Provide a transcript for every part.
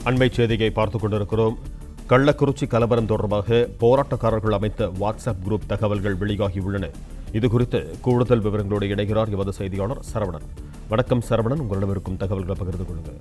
அண்மை செய்தியை பார்த்துக் கொண்டிருக்கிறோம் கள்ளக்குறிச்சி கலவரம் தொடர்பாக போராட்டக்காரர்கள் அமைத்த வாட்ஸ்அப் குரூப் தகவல்கள் வெளியாகியுள்ளன இது குறித்து கூடுதல் விவரங்களோடு இணைகிறார் எமது செய்தியாளர் சரவணன் வணக்கம் சரவணன் உங்களிடம் இருக்கும் தகவல்களை பகிர்ந்து கொள்ளுங்கள்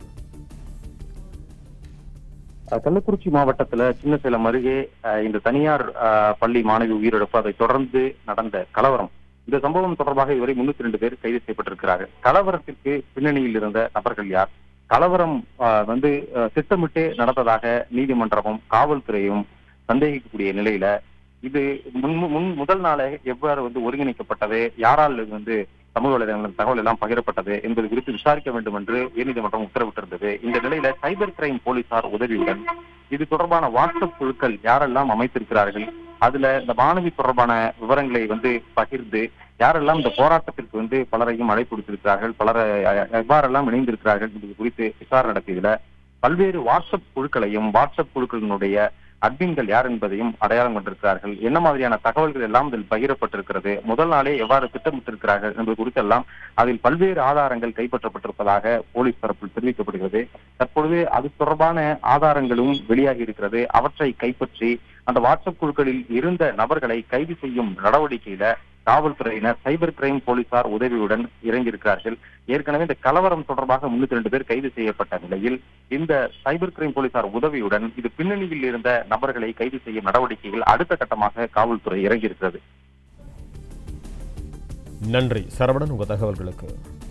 அஹ் கள்ளக்குறிச்சி மாவட்டத்துல சின்ன சேலம் அருகே அஹ், இந்த தனியார் அஹ், பள்ளி மாணவி உயிரிழப்பு அதை தொடர்ந்து நடந்த கலவரம் இந்த சம்பவம் தொடர்பாக இதுவரை முன்னூத்தி ரெண்டு பேர் கைது செய்யப்பட்டிருக்கிறார்கள் கலவரத்திற்கு பின்னணியில் இருந்த நபர்கள் யார் கலவரம் அஹ், வந்து அஹ், திட்டமிட்டே நடந்ததாக நீதிமன்றமும் காவல்துறையும் சந்தேகிக்கக்கூடிய நிலையில இது முன் முன் முதல் நாளே எவ்வாறு வந்து ஒருங்கிணைக்கப்பட்டது யாரால் இது வந்து சமூக வலைதளங்களில் தகவல் எல்லாம் பகிரப்பட்டது என்பது குறித்து விசாரிக்க வேண்டும் என்று உயர்நீதிமன்றம் உத்தரவிட்டிருந்தது இந்த நிலையில சைபர் கிரைம் போலீசார் உதவியுடன் இது தொடர்பான வாட்ஸ்அப் குழுக்கள் யாரெல்லாம் அமைத்திருக்கிறார்கள் அதுல இந்த மாணவி தொடர்பான விவரங்களை வந்து பகிர்ந்து யாரெல்லாம் இந்த போராட்டத்திற்கு வந்து பலரையும் அழைப்பு விடுத்திருக்கிறார்கள் பலரை அஹ், எவ்வாறெல்லாம் இணைந்திருக்கிறார்கள் என்பது குறித்து விசாரணை நடத்தியதுல பல்வேறு வாட்ஸ்அப் குழுக்களையும் வாட்ஸ்அப் குழுக்களினுடைய அட்மின்கள் யார் என்பதையும் அடையாளம் கொண்டிருக்கிறார்கள் என்ன மாதிரியான தகவல்கள் எல்லாம் இதில் பகிரப்பட்டிருக்கிறது முதல் நாளே எவ்வாறு திட்டமிட்டிருக்கிறார்கள் என்பது குறித்தெல்லாம் அதில் பல்வேறு ஆதாரங்கள் கைப்பற்றப்பட்டிருப்பதாக போலீஸ் தரப்பில் தெரிவிக்கப்படுகிறது தற்பொழுது அது தொடர்பான ஆதாரங்களும் வெளியாகி இருக்கிறது அவற்றை கைப்பற்றி அந்த வாட்ஸ்அப் குழுக்களில் இருந்த நபர்களை கைது செய்யும் நடவடிக்கையில காவல்துறையினர் சைபர் கிரைம் போலீசார் உதவியுடன் இறங்கியிருக்கிறார்கள் ஏற்கனவே இந்த கலவரம் தொடர்பாக முன்னூத்தி ரெண்டு பேர் கைது செய்யப்பட்ட நிலையில் இந்த சைபர் கிரைம் போலீசார் உதவியுடன் இது பின்னணியில் இருந்த நபர்களை கைது செய்யும் நடவடிக்கைகள் அடுத்த கட்டமாக காவல்துறை இறங்கியிருக்கிறது நன்றி சரவணன் உங்கள் தகவல்களுக்கு